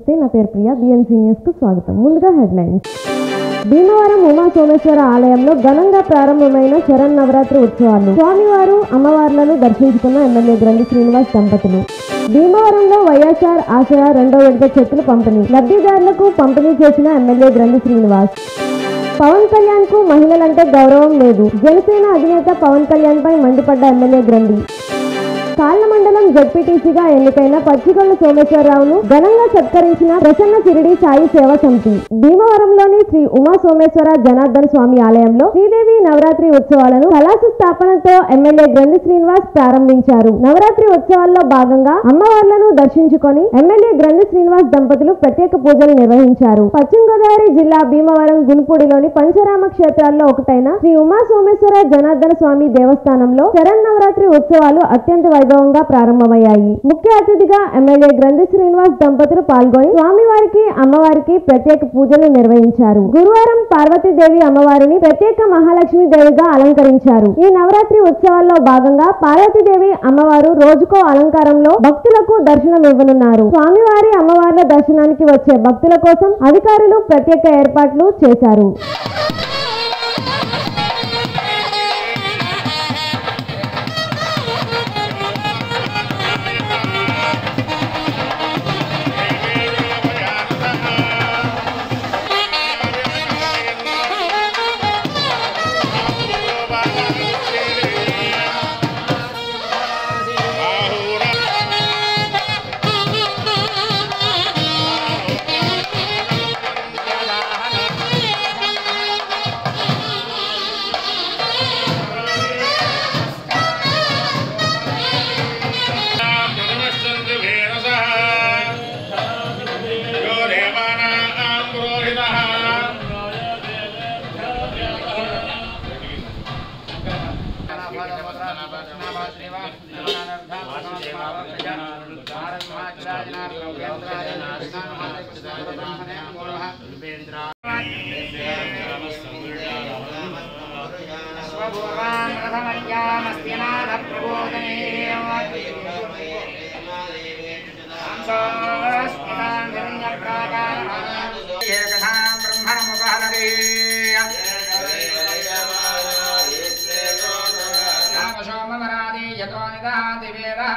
నమస్తే నా పేరు ప్రియా బిఎన్సీ న్యూస్ కు స్వాగతం ముందుగా హెడ్లైన్స్ భీమవరం ఉమా సోమేశ్వర ఆలయంలో ఘనంగా ప్రారంభమైన శరణ్ నవరాత్రి ఉత్సవాలు స్వామివారు అమ్మవార్లను దర్శించుకున్న ఎమ్మెల్యే గ్రంథి శ్రీనివాస్ దంపతులు భీమవరంలో వైఎస్ఆర్ ఆశయ రెండో విడత చెక్కులు పంపిణీ లబ్ధిదారులకు పంపిణీ చేసిన ఎమ్మెల్యే గ్రంథి శ్రీనివాస్ పవన్ కళ్యాణ్ కు మహిళలంటే గౌరవం లేదు జనసేన అధినేత పవన్ కళ్యాణ్ పై మండిపడ్డ ఎమ్మెల్యే గ్రంథి కాళ్ళ మండలం జడ్పీటీసీగా ఎన్నికైన పచ్చిగొల్ల సోమేశ్వరరావును ఘనంగా సత్కరించిన ప్రసన్న సిరిడి సాయి సేవా సమితి భీమవరంలోని శ్రీ ఉమా సోమేశ్వర జనార్దన్ స్వామి ఆలయంలో శ్రీదేవి నవరాత్రి ఉత్సవాలను కళాసు స్థాపనతో ఎమ్మెల్యే గ్రంథి శ్రీనివాస్ ప్రారంభించారు నవరాత్రి ఉత్సవాల్లో భాగంగా అమ్మవార్లను దర్శించుకొని ఎమ్మెల్యే గ్రంథి శ్రీనివాస్ దంపతులు ప్రత్యేక పూజలు నిర్వహించారు పశ్చిమ గోదావరి జిల్లా భీమవరం గునుపూడిలోని పంచరామ క్షేత్రాల్లో ఒకటైన శ్రీ ఉమా సోమేశ్వర జనార్దన స్వామి దేవస్థానంలో శరన్నవరాత్రి ఉత్సవాలు అత్యంత వైభవంగా ప్రారంభమయ్యాయి ముఖ్య అతిథిగా ఎమ్మెల్యే గ్రంథి శ్రీనివాస్ దంపతులు పాల్గొని స్వామివారికి అమ్మవారికి ప్రత్యేక పూజలు నిర్వహించారు గురువారం పార్వతీదేవి అమ్మవారిని ప్రత్యేక మహాలక్ష్మి దేవిగా అలంకరించారు ఈ నవరాత్రి ఉత్సవాల్లో భాగంగా పార్వతీదేవి అమ్మవారు రోజుకో అలంకారంలో భక్తులకు దర్శనం ఇవ్వనున్నారు స్వామివారి అమ్మవార్ల దర్శనానికి వచ్చే భక్తుల కోసం అధికారులు ప్రత్యేక ఏర్పాట్లు చేశారు స్వపూర్వాన్ ప్రథమయ్యామస్తినాథప్రబోధనే ఏకథా బ్రహ్మణముపహరే రామసోమవరాది యతో నిదహాతి వేదః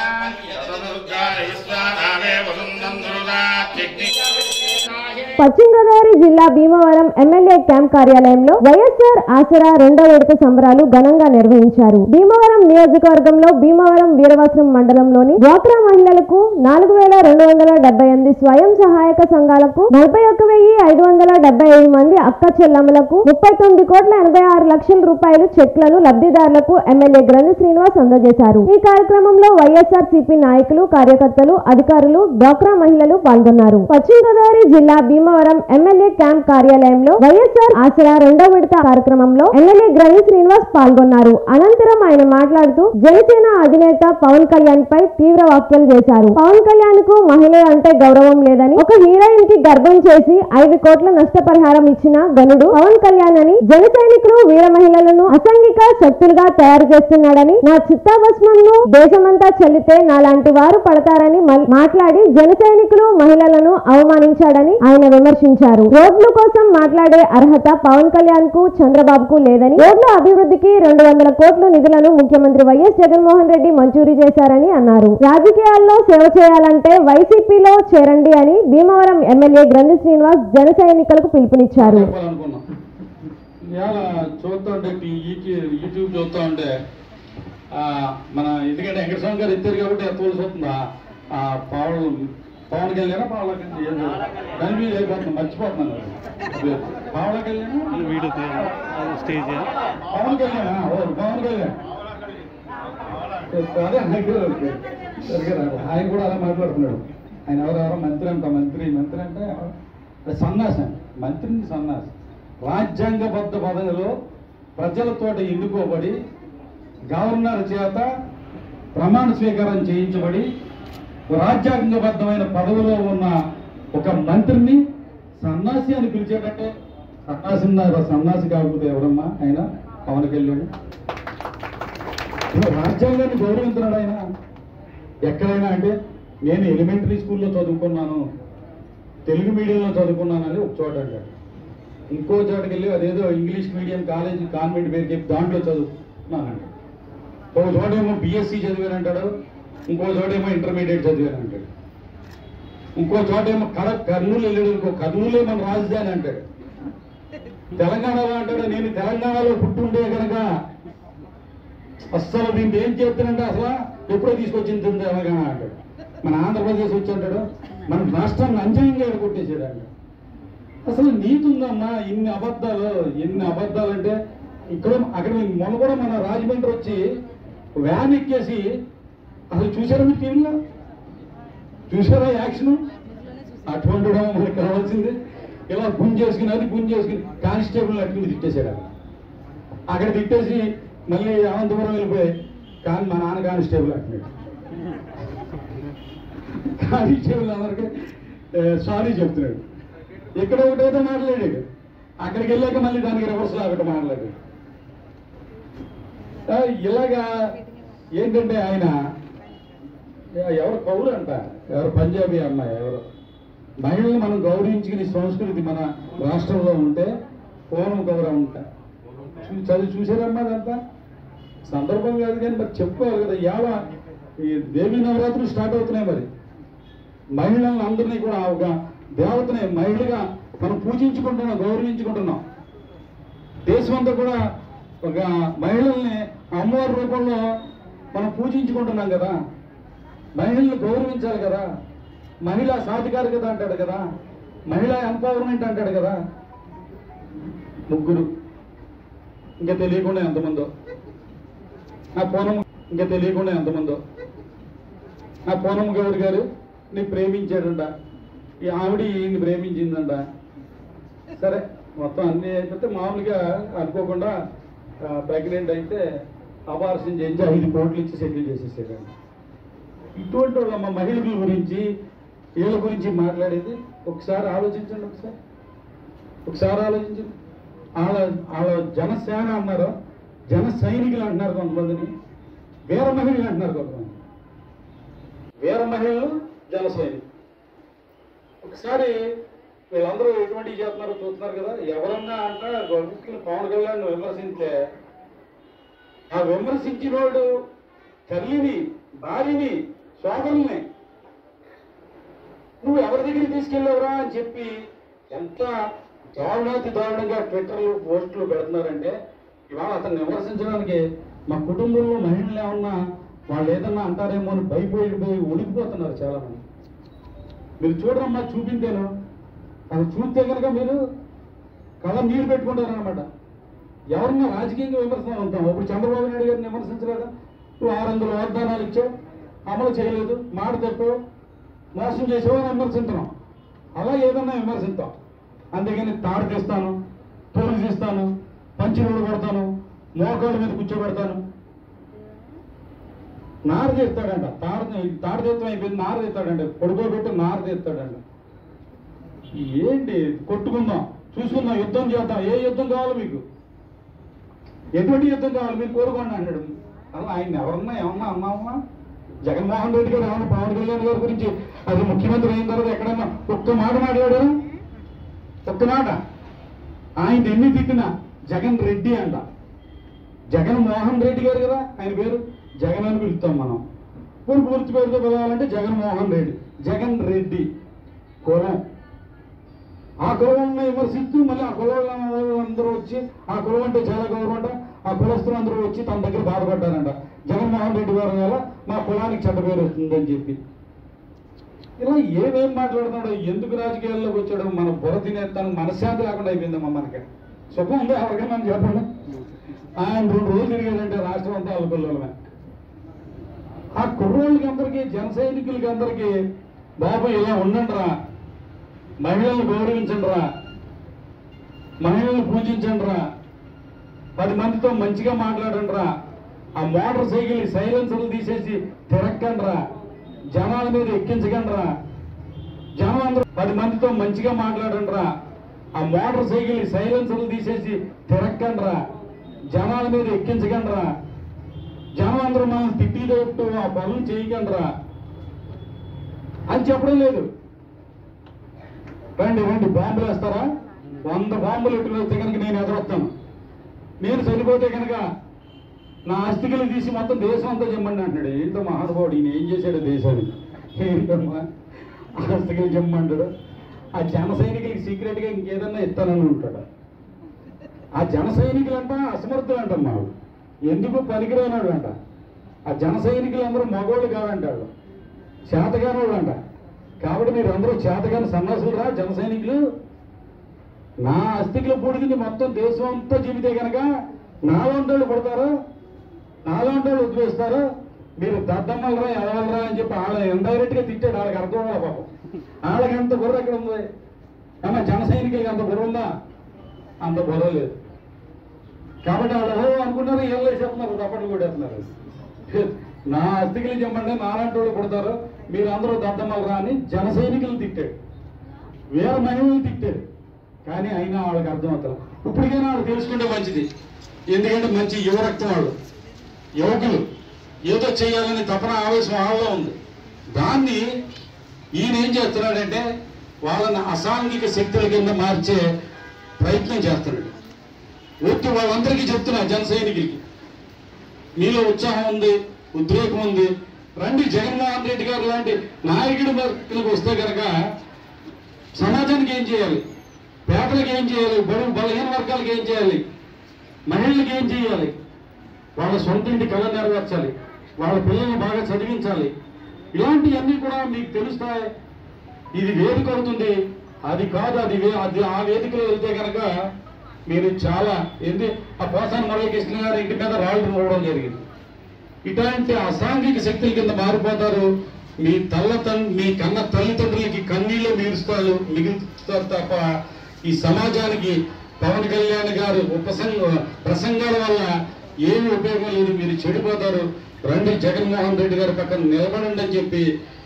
పశ్చిమ గోదావరి జిల్లా భీమవరం ఎమ్మెల్యే క్యాంప్ కార్యాలయంలో వైఎస్ఆర్ ఆసరా రెండో విడత సంబరాలు ఘనంగా నిర్వహించారు భీమవరం నియోజకవర్గంలో భీమవరం వీరవస్త్రం మండలంలోని డ్వాక్రా మహిళలకు నాలుగు వేల రెండు వందల డెబ్బై ఎనిమిది స్వయం సహాయక సంఘాలకు నలభై ఒక్క వెయ్యి ఐదు వందల డెబ్బై ఐదు మంది అక్క చెల్లమ్మలకు ముప్పై తొమ్మిది కోట్ల ఎనభై ఆరు లక్షల రూపాయలు చెక్లను లబ్ధిదారులకు ఎమ్మెల్యే గ్రంథి శ్రీనివాస్ అందజేశారు ఈ కార్యక్రమంలో వైఎస్ఆర్ సిపి నాయకులు కార్యకర్తలు అధికారులు డ్వాక్రా మహిళలు పాల్గొన్నారు పశ్చిమ గోదావరి జిల్లా భీమవరం ఎమ్మెల్యే క్యాంప్ కార్యాలయంలో వైఎస్ఆర్ ఆసరా రెండో విడత కార్యక్రమంలో ఎమ్మెల్యే గ్రంథి శ్రీనివాస్ పాల్గొన్నారు అనంతరం ఆయన మాట్లాడుతూ జనసేన అధినేత పవన్ కళ్యాణ్ పై తీవ్ర వ్యాఖ్యలు చేశారు పవన్ కళ్యాణ్ కు మహిళలు అంటే గౌరవం లేదని ఒక హీరోయిన్ కి గర్భం చేసి ఐదు కోట్ల నష్టపరిహారం ఇచ్చిన గనుడు పవన్ కళ్యాణ్ అని జన సైనికులు వీర మహిళలను అసంఘిక శక్తులుగా తయారు చేస్తున్నాడని నా చిత్తాభస్మంను దేశమంతా చెల్లితే నాలాంటి వారు పడతారని మల్- మాట్లాడి జన సైనికులు మహిళలను అవమానించాడని ఆయన విమర్శించారు రోడ్ల కోసం మాట్లాడే అర్హత పవన్ కళ్యాణ్ కు చంద్రబాబుకు లేదని రోడ్ల అభివృద్ధికి రెండు వందల కోట్ల నిధులను ముఖ్యమంత్రి వైఎస్ జగన్మోహన్ రెడ్డి మంజూరు చేశారని అన్నారు రాజకీయాల్లో సేవ చేయాలంటే వైసీపీలో చేరండి అని భీమవరం ఎమ్మెల్యే గ్రంథి శ్రీనివాస్ జన సైనికులకు పిలుపునిచ్చారు చెప్పాలనుకున్నాం ఇవాళ చూస్తూ ఉంటే ఈ యూట్యూబ్ యూట్యూబ్ చూస్తూ ఉంటే ఆ, మన ఎందుకంటే వెంకటస్వామి గారు ఇద్దరు కాబట్టి ఎంత వస్తుందా పవన్ పవన్ కళ్యాణ్ పవన్ కళ్యాణ్ దాని మీద అయిపోతుంది మర్చిపోతున్నాను పవన్ కళ్యాణ్ వీడియో స్టేజ్ పవన్ కళ్యాణ్ ఓ పవన్ కళ్యాణ్ అదే ఆయన ఓకే. సరిగ్గా రాదు. ఆయన కూడా అలా మాట్లాడుతున్నాడు ఆయన ఎవరెవరో మంత్రి అంట మంత్రి మంత్రి అంటే అది సన్నాసి అండి మంత్రిని సన్నాసి రాజ్యాంగబద్ధ పదవిలో ప్రజలతోట ఎన్నుకోబడి గవర్నర్ చేత ప్రమాణ స్వీకారం చేయించబడి రాజ్యాంగబద్ధమైన పదవిలో ఉన్న ఒక మంత్రిని సన్నాసి అని పిలిచేటట్టే సన్నాసి ఉన్నారు సన్నాసి కాకపోతే ఎవరమ్మా ఆయన పవన్ కళ్యాణ్ ఇప్పుడు రాజ్యాంగాన్ని గౌరవించినాడు ఆయన ఎక్కడైనా అంటే నేను ఎలిమెంటరీ స్కూల్లో చదువుకున్నాను తెలుగు మీడియంలో చదువుకున్నానని ఒక చోట అంటాడు ఇంకో చోటకి వెళ్ళి అదేదో ఇంగ్లీష్ మీడియం కాలేజ్ కాన్వెంట్ పేరు చెప్పి దాంట్లో చదువుకున్నానంటాడు ఒక చోటేమో బీఎస్సీ చదివానంటాడు ఇంకో చోటేమో ఇంటర్మీడియట్ చదివానంటాడు ఇంకో చోటేమో కడ కర్నూలు వెళ్ళాడు ఇంకో కర్నూలే మన రాజధాని అంటాడు తెలంగాణలో అంటాడు నేను తెలంగాణలో పుట్టుండే కనుక అస్సలు దీన్ని ఏం చేస్తానంటే అసలు ఎప్పుడో తీసుకొచ్చింది తెలంగాణ అంటాడు మన ఆంధ్రప్రదేశ్ వచ్చి అంటాడు మన రాష్ట్రాన్ని అంజనంగా కొట్టేసాడు అంటాడు అసలు నీతి ఉందమ్మా ఇన్ని అబద్ధాలు ఎన్ని అబద్ధాలు అంటే ఇక్కడ అక్కడ మొన్న కూడా మన రాజమండ్రి వచ్చి వ్యాన్ ఎక్కేసి అసలు చూసారా మీరు టీవీలో చూసారా యాక్షన్ అటువంటి వాడు మనకి కావాల్సింది ఇలా గుంజ చేసుకుని అది గుంజ చేసుకుని కానిస్టేబుల్ అట్టుకుని తిట్టేశాడు అక్కడ అక్కడ తిట్టేసి మళ్ళీ అనంతపురం వెళ్ళిపోయి కానీ మా నాన్న కానిస్టేబుల్ అంటున్నాడు కానిస్టేబుల్ అందరికి సారీ చెప్తున్నాడు ఇక్కడ ఒకటేదో మాట్లాడాడు అక్కడికి వెళ్ళాక మళ్ళీ దానికి రివర్స్ ఒకటి మాట్లాడాడు ఆ, ఇలాగా ఏంటంటే ఆయన ఎవరు కౌలు అంట ఎవరు పంజాబీ అమ్మాయి ఎవరు మహిళల్ని మనం గౌరవించుకునే సంస్కృతి మన రాష్ట్రంలో ఉంటే పూర్వం గౌరవం ఉంటా చూ- చదివి చూసారమ్మా అదంతా సందర్భం కాదు కానీ మరి చెప్పుకోవాలి కదా యావ ఈ దేవీ నవరాత్రులు స్టార్ట్ అవుతున్నాయి మరి మహిళలను అందరినీ కూడా ఒక దేవతని మహిళగా మనం పూజించుకుంటున్నాం గౌరవించుకుంటున్నాం దేశమంతా కూడా ఒక మహిళల్ని అమ్మవారి రూపంలో మనం పూజించుకుంటున్నాం కదా మహిళల్ని గౌరవించాలి కదా మహిళా సాధికారికత అంటాడు కదా మహిళా ఎంపవర్మెంట్ అంటాడు కదా ముగ్గురు ఇంకా తెలియకుండా ఎంతమందో నా పూనం ఇంకా తెలియకుండా ఎంతమందో నా పూనం గౌడ్ గారు నీ ప్రేమించాడంట ఈ ఆవిడ ఈయన్ని ప్రేమించిందంట సరే మొత్తం అన్ని అయిపోతే మామూలుగా అనుకోకుండా ప్రెగ్నెంట్ అయితే అపార్షన్ చేయించి ఐదు కోట్లు ఇచ్చి సెటిల్ చేసేసాడంట ఇటువంటి వాళ్ళ మా మహిళల గురించి వీళ్ళ గురించి మాట్లాడేది ఒకసారి ఆలోచించండి ఒకసారి ఒకసారి ఆలోచించండి వాళ్ళ వాళ్ళ జనసేన అన్నారు జన సైనికులు అంటున్నారు కొంతమందిని వీర మహిళలు అంటున్నారు కొంతమంది వీర మహిళలు జన సైనికులు ఒకసారి వీళ్ళందరూ ఎటువంటి చేస్తున్నారో చూస్తున్నారు కదా ఎవరన్నా అంట గవర్నమెంట్ పవన్ కళ్యాణ్ విమర్శించే ఆ విమర్శించిన వాడు తల్లిని భార్యని సోదరుల్ని నువ్వు ఎవరి దగ్గరికి తీసుకెళ్ళావురా అని చెప్పి ఎంత దారుణాతి దారుణంగా ట్విట్టర్లు పోస్టులు పెడుతున్నారంటే ఇవాళ అతను విమర్శించడానికి మా కుటుంబంలో మహిళలు ఏమన్నా వాళ్ళు ఏదన్నా అంటారేమో అని భయపోయి పోయి ఉడికిపోతున్నారు చాలా మంది మీరు చూడరమ్మా చూపించాను అది చూస్తే కనుక మీరు కళ్ళ నీళ్ళు పెట్టుకుంటారు అనమాట ఎవరన్నా రాజకీయంగా విమర్శన ఉంటాం ఇప్పుడు చంద్రబాబు నాయుడు గారిని విమర్శించలేదా నువ్వు ఆరు వందల వాగ్దానాలు ఇచ్చావు అమలు చేయలేదు మాట తప్పు మోసం చేసావు అని విమర్శించడం అలా ఏదన్నా విమర్శిస్తాం అందుకని తాడు తీస్తాను తోలు తీస్తాను పంచి రోడ్డు కొడతాను మోకాళ్ళ మీద కూర్చోబెడతాను నార తీస్తాడంట తాడు తాడు తీస్తాం అయిపోయింది నార తీస్తాడంట పడుకోబెట్టి నార తీస్తాడంట ఏంటి కొట్టుకుందాం చూసుకుందాం యుద్ధం చేద్దాం ఏ యుద్ధం కావాలి మీకు ఎటువంటి యుద్ధం కావాలి మీరు కోరుకోండి అన్నాడు అలా ఆయన ఎవరన్నా ఏమన్నా అన్నామా జగన్మోహన్ రెడ్డి గారు ఏమన్నా పవన్ కళ్యాణ్ గారి గురించి అది ముఖ్యమంత్రి అయిన తర్వాత ఎక్కడన్నా ఒక్క మాట మాట్లాడారా ఒక్క మాట ఆయన ఎన్ని తిట్టినా జగన్ రెడ్డి అంట జగన్ మోహన్ రెడ్డి గారు కదా ఆయన పేరు జగన్ అని పిలుస్తాం మనం పూర్తి పూర్తి పేరుతో పిలవాలంటే జగన్మోహన్ రెడ్డి జగన్ రెడ్డి కులం ఆ కులాలను విమర్శిస్తూ మళ్ళీ ఆ కులాలను అందరూ వచ్చి ఆ కులం అంటే చాలా గౌరవం అంట ఆ కులస్తులు అందరూ వచ్చి తన దగ్గర బాధపడ్డారంట జగన్మోహన్ రెడ్డి గారి వల్ల మా కులానికి చెడ్డ పేరు వస్తుందని చెప్పి ఇలా ఏమేం మాట్లాడుతున్నాడో ఎందుకు రాజకీయాల్లోకి వచ్చాడో మన బుర్ర తినేస్తాను మనశ్శాంతి లేకుండా అయిపోయిందమ్మా మనకి సుఖం ఉందా ఎవరికైనా మనం చెప్పండి ఆయన రెండు రోజులు తిరిగాడంటే రాష్ట్రం అంతా అల్పల్లోనే ఆ కుర్రోళ్ళకి అందరికీ జన సైనికులకి అందరికీ బాబు ఇలా ఉండండి రా మహిళలను గౌరవించండి రా మహిళలను పూజించండి రా పది మందితో మంచిగా మాట్లాడండి రా ఆ మోటార్ సైకిల్ సైలెన్సర్లు తీసేసి తిరక్కండి రా జనాల మీద ఎక్కించకండి రా జనం అందరూ పది మందితో మంచిగా మాట్లాడండి రా ఆ మోటార్ సైకిల్ సైలెన్సర్లు తీసేసి తిరక్కండి రా జనాల మీద ఎక్కించకండి రా జనం అందరూ మనం తిట్టిదొట్టు ఆ పనులు చేయకండి రా అని చెప్పడం లేదు రండి రండి బాంబులు వేస్తారా వంద బాంబులు ఎట్టుకుని వస్తే కనుక నేను ఎదురొస్తాను నేను చనిపోతే కనుక నా అస్థికలు తీసి మొత్తం దేశం అంతా చెమ్మండి అంటాడు ఏంటో మహానుభావుడు ఈయన ఏం చేశాడు దేశానికి ఏంటమ్మా అస్థికలు చెమ్మంటాడు ఆ జన సైనికులకి సీక్రెట్గా ఇంకేదన్నా ఇస్తానని ఉంటాడు ఆ జన సైనికులంట అసమర్థులంటమ్మా వాళ్ళు. ఎందుకు పనికిరానాడు అంట ఆ జన సైనికులు అందరూ మగోళ్ళు కాదంటాడు చేతగానోళ్ళు అంట కాబట్టి మీరు అందరూ చేతగాని సన్నాసులు రా జన సైనికులు నా అస్థికుల పొడిగింది మొత్తం దేశం అంతా జీవితే కనుక నాలాంటోళ్ళు పడతారు నాలాంటోళ్ళు వదిలేస్తారు మీరు దద్దమ్మలరా ఎదవలరా అని చెప్పి వాళ్ళ ఇండైరెక్ట్ గా తిట్టాడు వాళ్ళకి అర్థం అవ్వాలి పాపం వాళ్ళకి అంత బుర్ర ఎక్కడ ఉంది అమ్మ జన సైనికులకి అంత బుర్ర ఉందా అంత బుర్ర లేదు కాబట్టి వాళ్ళు ఓ అనుకున్నారు ఏళ్ళే చెప్తున్నారు తప్పట్లు కొట్టేస్తున్నారు నా అస్థికలు చెప్పండి నాలాంటి వాళ్ళు కొడతారు మీరు అందరూ దద్దమ్మలరా అని జన సైనికులు తిట్టాడు వేరే మహిళలు తిట్టారు కానీ అయినా వాళ్ళకి అర్థం అవుతారు ఇప్పటికైనా వాళ్ళు తెలుసుకుంటే మంచిది ఎందుకంటే మంచి యువ రక్తం వాళ్ళు యువకులు ఏదో చేయాలని తపన ఆవేశం వాళ్ళలో ఉంది దాన్ని ఈయన ఏం చేస్తున్నాడంటే వాళ్ళని అసాంఘిక శక్తుల కింద మార్చే ప్రయత్నం చేస్తున్నాడు ఒట్టి వాళ్ళందరికీ చెప్తున్నా జన సైనికులకి మీలో ఉత్సాహం ఉంది ఉద్రేకం ఉంది రండి జగన్మోహన్ రెడ్డి గారు లాంటి నాయకుడి వర్కులకు వస్తే కనుక సమాజానికి ఏం చేయాలి పేదలకు ఏం చేయాలి బడుగు బలహీన వర్గాలకు ఏం చేయాలి మహిళలకు ఏం చేయాలి వాళ్ళ సొంత ఇంటి కళ నెరవేర్చాలి వాళ్ళ పిల్లల్ని బాగా చదివించాలి ఇలాంటివన్నీ కూడా మీకు తెలుస్తాయి ఇది వేదిక అవుతుంది అది కాదు అది వే- అది ఆ వేదికలో వెళ్తే కనుక మీరు చాలా ఏంది ఆ పోసాన మురళీకృష్ణ గారి ఇంటి మీద రాళ్ళు పోవడం జరిగింది ఇట్లాంటి అసాంఘిక శక్తుల కింద మారిపోతారు మీ తల్ల తన్ మీ కన్న తల్లిదండ్రులకి కన్నీళ్ళు మిగులుస్తారు మిగులుతారు తప్ప ఈ సమాజానికి పవన్ కళ్యాణ్ గారు ఉపసంగ ప్రసంగాల వల్ల ఏమి ఉపయోగం లేదు మీరు చెడిపోతారు రండి జగన్మోహన్ రెడ్డి గారి పక్కన నిలబడండి అని చెప్పి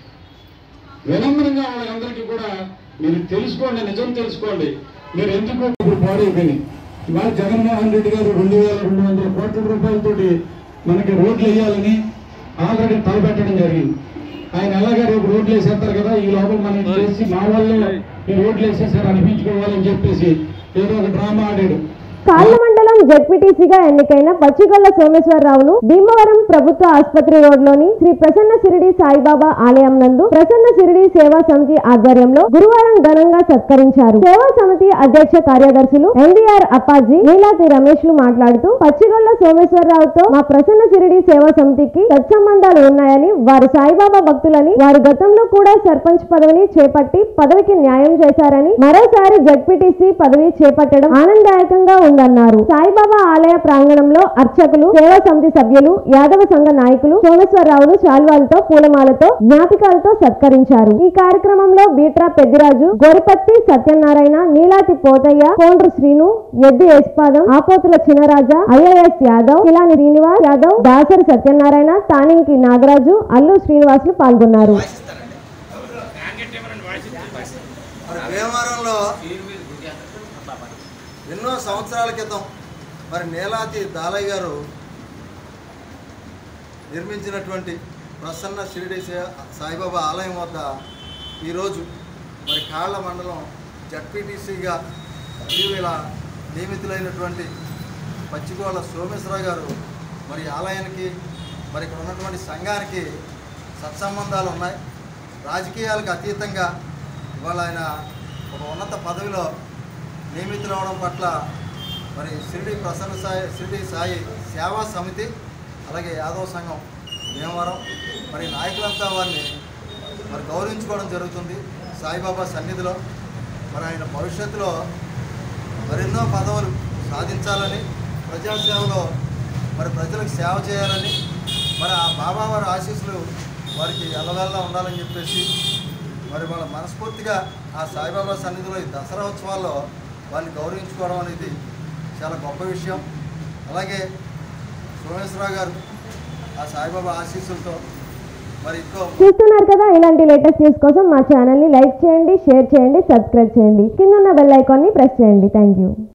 వినమ్రంగా వాళ్ళందరికీ కూడా మీరు తెలుసుకోండి నిజం తెలుసుకోండి మీరు ఎందుకు ఇప్పుడు పాడైపోయింది ఇవాళ జగన్మోహన్ రెడ్డి గారు రెండు వేల రెండు వందల కోట్ల రూపాయలతోటి మనకి రోడ్లు వేయాలని ఆల్రెడీ తలపెట్టడం జరిగింది ఆయన ఎలాగా రేపు రోడ్లు వేసేస్తారు కదా ఈ లోపల మనం ఇది చేసి మా వాళ్ళు ఈ రోడ్లు వేసేసారు అనిపించుకోవాలని చెప్పేసి ఏదో ఒక డ్రామా ఆడాడు కాళ్ళ మండలం జెడ్పీటీసీగా ఎన్నికైన పచ్చిగొల్ల సోమేశ్వరరావును భీమవరం ప్రభుత్వ ఆసుపత్రి రోడ్లోని శ్రీ ప్రసన్న సిరిడి సాయిబాబా ఆలయం నందు ప్రసన్న సిరిడి సేవా సమితి ఆధ్వర్యంలో గురువారం ఘనంగా సత్కరించారు సేవా సమితి అధ్యక్ష కార్యదర్శులు ఎన్డీఆర్ అప్పాజీ నీలాతి రమేష్ లు మాట్లాడుతూ పచ్చిగొల్ల సోమేశ్వరరావుతో మా ప్రసన్న సిరిడి సేవా సమితికి సత్సంబంధాలు ఉన్నాయని వారు సాయిబాబా భక్తులని వారు గతంలో కూడా సర్పంచ్ పదవిని చేపట్టి పదవికి న్యాయం చేశారని మరోసారి జడ్పీటీసీ పదవి చేపట్టడం ఆనందదాయకంగా ఉందన్నారు సాయిబాబా ఆలయ ప్రాంగణంలో అర్చకులు సేవా సమితి సభ్యులు యాదవ సంఘ నాయకులు సోమేశ్వరరావును శాల్వాలతో పూలమాలతో జ్ఞాపికాలతో సత్కరించారు ఈ కార్యక్రమంలో బీట్రా పెద్దిరాజు గోరిపత్తి సత్యనారాయణ నీలాతి పోతయ్య కోండ్రు శ్రీను ఎద్దు యశ్పాదం ఆపోతుల చినరాజా ఐఏఎస్ యాదవ్ కిలాని శ్రీనివాస్ యాదవ్ దాసరి సత్యనారాయణ తానింకి నాగరాజు అల్లు శ్రీనివాసులు పాల్గొన్నారు మరి భీమవరంలో ఎన్నో సంవత్సరాల క్రితం మరి నీలాతి దాలయ్య గారు నిర్మించినటువంటి ప్రసన్న షిరిడి సే- సాయిబాబా ఆలయం వద్ద ఈరోజు మరి కాళ్ళ మండలం జడ్పీటీసీగా ఇటీవల నియమితులైనటువంటి పచ్చిగోళ్ళ సోమేశ్వరరావు గారు మరి ఆలయానికి మరి ఇక్కడ ఉన్నటువంటి సంఘానికి సత్సంబంధాలు ఉన్నాయి రాజకీయాలకు అతీతంగా ఇవాళ ఆయన ఒక ఉన్నత పదవిలో నియమితులవడం పట్ల మరి షిరిడి ప్రసన్న సాయి షిరిడి సాయి సేవా సమితి అలాగే యాదవ సంఘం భీమవరం మరి నాయకులంతా వారిని మరి గౌరవించుకోవడం జరుగుతుంది సాయిబాబా సన్నిధిలో మరి ఆయన భవిష్యత్తులో మరెన్నో పదవులు సాధించాలని ప్రజాసేవలో మరి ప్రజలకు సేవ చేయాలని మరి ఆ బాబా వారి ఆశీస్సులు వారికి ఎల్లవెల్లా ఉండాలని చెప్పేసి మరి వాళ్ళ మనస్ఫూర్తిగా ఆ సాయిబాబా సన్నిధిలో ఈ దసరా ఉత్సవాల్లో వాళ్ళని గౌరవించుకోవడం అనేది చాలా గొప్ప విషయం అలాగే సోమేశ్వరరావు గారు ఆ సాయిబాబా ఆశీస్సులతో మరి ఇంకో చూస్తున్నారు కదా ఇలాంటి లేటెస్ట్ న్యూస్ కోసం మా ఛానల్ ని లైక్ చేయండి షేర్ చేయండి సబ్స్క్రైబ్ చేయండి కింద ఉన్న బెల్ ఐకాన్ ని ప్రెస్ చేయండి థ్యాంక్ యూ